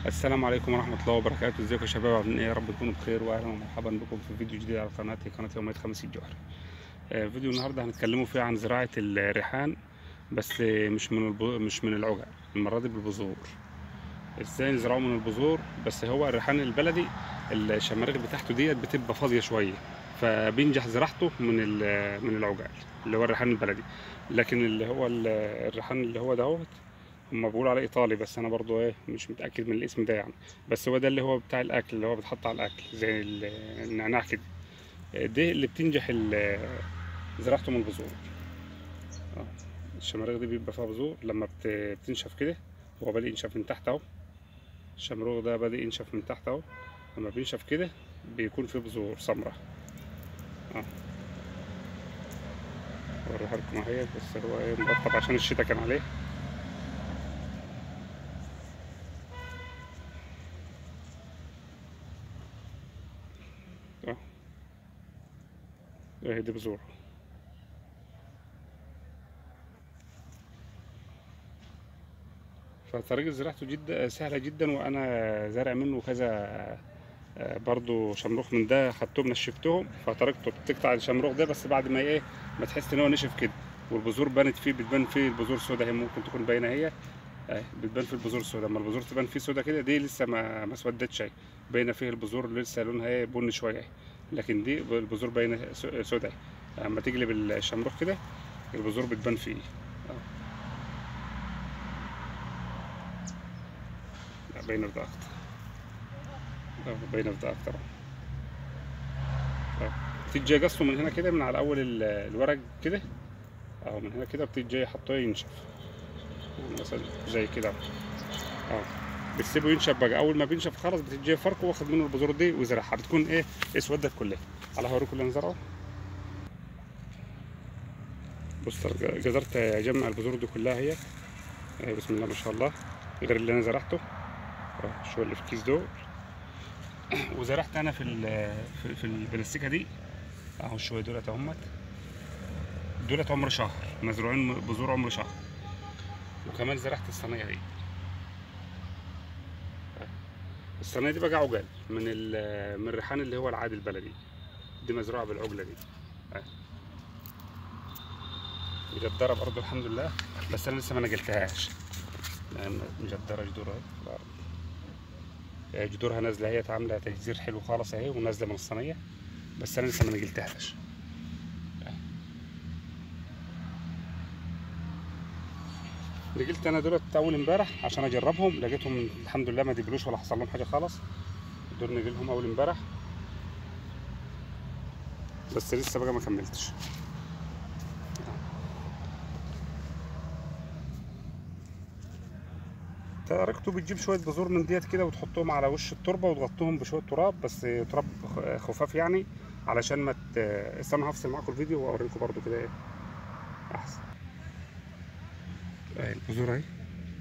السلام عليكم ورحمة الله وبركاته ازيكم يا شباب عاملين ايه يا رب تكونوا بخير واهلا ومرحبا بكم في فيديو جديد على قناتي قناة يوميات خميس الجوهري آه، فيديو النهارده هنتكلموا فيه عن زراعة الريحان بس آه، مش من الب... مش من العجل المرة دي بالبذور ازاي نزرعه من البذور بس هو الريحان البلدي الشماريخ بتاعته ديت بتبقى فاضية شوية فبينجح زراعته من ال- من العجال اللي هو الريحان البلدي لكن اللي هو ال- الريحان اللي هو دهوت هما بيقولوا عليه ايطالي بس انا برضو ايه مش متاكد من الاسم ده يعني بس هو ده اللي هو بتاع الاكل اللي هو بيتحط على الاكل زي ال- النعناع كده ده اللي بتنجح ال- زراعته من البذور اه الشماريخ دي بيبقى فيها بذور لما بت- بتنشف كده هو بادئ ينشف من تحت اهو الشمروخ ده بادئ ينشف من تحت اهو لما بينشف كده بيكون فيه بذور سمراء اه اوريها لكم اهي بس هو ايه مرطب عشان الشتا كان عليه اه اهي دي بذور فطريقة زراعته جدا سهلة جدا وأنا زارع منه كذا آه، برضو شمروخ من ده خدتهم نشفتهم فطريقته بتقطع الشمروخ ده بس بعد ما ايه ما تحس ان هو نشف كده والبذور بانت فيه بتبان فيه البذور سودا هي ممكن تكون باينه هي اهي بتبان في البذور سودا اما البذور تبان فيه سودا كده دي لسه ما ما اسودتش اهي باينه فيه البذور لسه لونها ايه بني شويه اهي لكن دي البذور باينه سو- سودا اهي اما تقلب الشمروخ كده البذور بتبان فيه اه لا باينه في ده اكتر اه باينه في ده اكتر اه بتيجي جاي قصه من هنا كده من على اول ال- الورق كده اهو من هنا كده بتيجي جاي حطاه ينشف يعني مثلا زي كده اه بتسيبه ينشف بقى اول ما بينشف خلاص بتيجي جاي فرقه واخد منه البذور دي وزرعها بتكون ايه اسودت كلها على هوريكم اللي نزرعه بص قدرت اجمع البذور دي كلها هي آه، بسم الله ما شاء الله غير اللي انا زرعته اه شو اللي في الكيس دول وزرعت انا في ال- في, في البلاستيكه دي اهو شويه دولت اهمت دولت عمر شهر مزروعين بذور عمر شهر وكمان زرعت الصينيه دي الصينيه دي بقى عجل من ال- من الريحان اللي هو العادي البلدي دي مزروعه بالعجله دي اه. مجدره برضه الحمد لله بس انا لسه ما نقلتهاش لان مجدره جذورها في الارض آه، جذورها نازله هي عامله تجذير حلو خالص اهي ونازله من الصينيه بس انا لسه ما نقلتهاش نقلت انا دولت اول امبارح عشان اجربهم لقيتهم الحمد لله ما دبلوش ولا حصل لهم حاجه خالص دول نقلهم اول امبارح بس لسه بقى ما كملتش طريقته بتجيب شويه بذور من ديت كده وتحطهم على وش التربه وتغطيهم بشويه تراب بس تراب خ- خفاف يعني علشان ما ت... استنى هفصل معاكم الفيديو واوريكم برضو كده ايه احسن اهي البذور اهي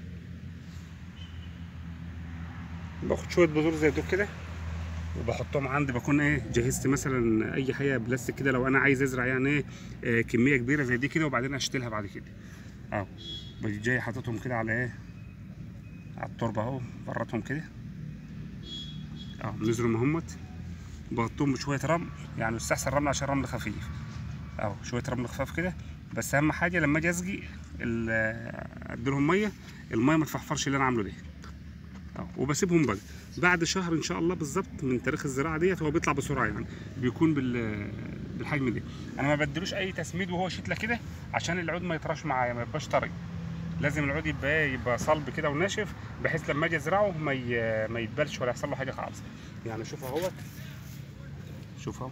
باخد شويه بذور زي دول كده وبحطهم عندي بكون ايه جهزت مثلا اي حاجه بلاستيك كده لو انا عايز ازرع يعني ايه آه، كميه كبيره زي دي كده وبعدين اشتلها بعد كده اهو بجي جاي حاططهم كده على ايه على التربه اهو فرطهم كده اهو نزلوا مهمت بغطيهم بشويه رمل يعني يستحسن رمل عشان رمل خفيف اهو شويه رمل خفاف كده بس اهم حاجه لما اجي اسقي ال- اديلهم ميه الميه ما تفحفرش اللي انا عامله ده اهو وبسيبهم بقى بعد شهر ان شاء الله بالظبط من تاريخ الزراعه ديت هو بيطلع بسرعه يعني بيكون بال بالحجم ده انا ما بدلوش اي تسميد وهو شتله كده عشان العود ما يطرش معايا ما يبقاش طري لازم العود يبقى إيه؟ يبقى صلب كده وناشف بحيث لما اجي ازرعه ما ي- ما يتبلش ولا يحصل له حاجه خالص يعني شوف اهوت شوف اهو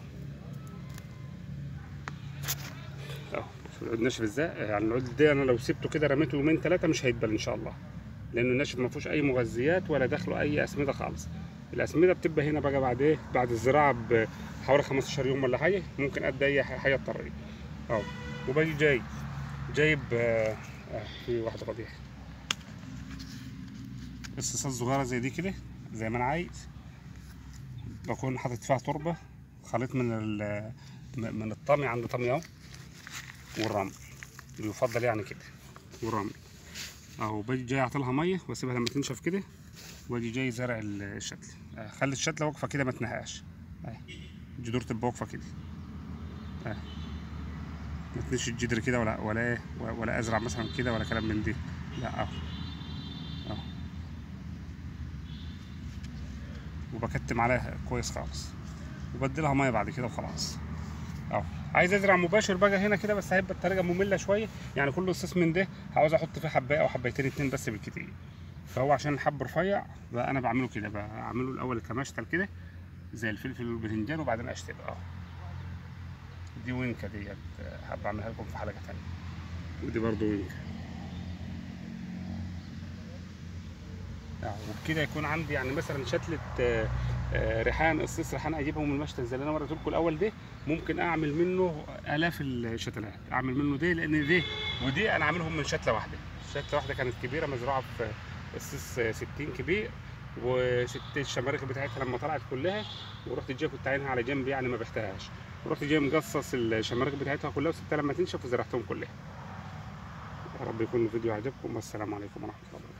اهو شوف العود ناشف ازاي يعني العود ده انا لو سبته كده رميته يومين ثلاثه مش هيتبل ان شاء الله لانه ناشف ما فيهوش اي مغذيات ولا داخله اي اسمده خالص الاسمده بتبقى هنا بقى بعد ايه بعد الزراعه بحوالي 15 يوم ولا حاجه ممكن قد اي حاجه اضطريه اهو وباجي جاي جايب آه آه في واحده قبيح قصاصات صغيره زي دي كده زي ما انا عايز بكون حاطط فيها تربه خليط من ال- من الطمي عند طمي اهو والرمل يفضل يعني كده والرمل اهو باجي جاي اعطيلها ميه واسيبها لما تنشف كده واجي جاي زارع ال- الشتل آه، خلي الشتله واقفه كده ما تنهاش اهي الجذور تبقى واقفه كده اهي ما تنش الجدر كده ولا ولا ايه ولا ازرع مثلا كده ولا كلام من دي لا اهو اهو وبكتم عليها كويس خالص وبديلها ميه بعد كده وخلاص اهو عايز ازرع مباشر بقى هنا كده بس هيبقى الطريقه ممله شويه يعني كل قصص من ده عاوز احط فيه حبايه او حبايتين اتنين بس بالكتير فهو عشان الحب رفيع بقى انا بعمله كده بعمله الاول كمشتل كده زي الفلفل والباذنجان وبعدين اشتغل اه دي وينكا ديت آه، حابب اعملها لكم في حلقه تانية ودي برضو وينكا آه، وبكده يكون عندي يعني مثلا شتلة آه، آه، ريحان قصيص ريحان اجيبهم من المشتل زي اللي انا وريته لكم الاول ده ممكن اعمل منه الاف الشتلات اعمل منه ده لان ده ودي انا عاملهم من شتله واحده شتله واحده كانت كبيره مزروعه في قصيص 60 كبير وست الشماريخ بتاعتها لما طلعت كلها ورحت جاي كنت عينها على جنب يعني ما بحتهاش ورحت جاي مقصص الشماريخ بتاعتها كلها وسبتها لما تنشف وزرعتهم كلها يا رب يكون الفيديو عجبكم والسلام عليكم ورحمه الله وبركاته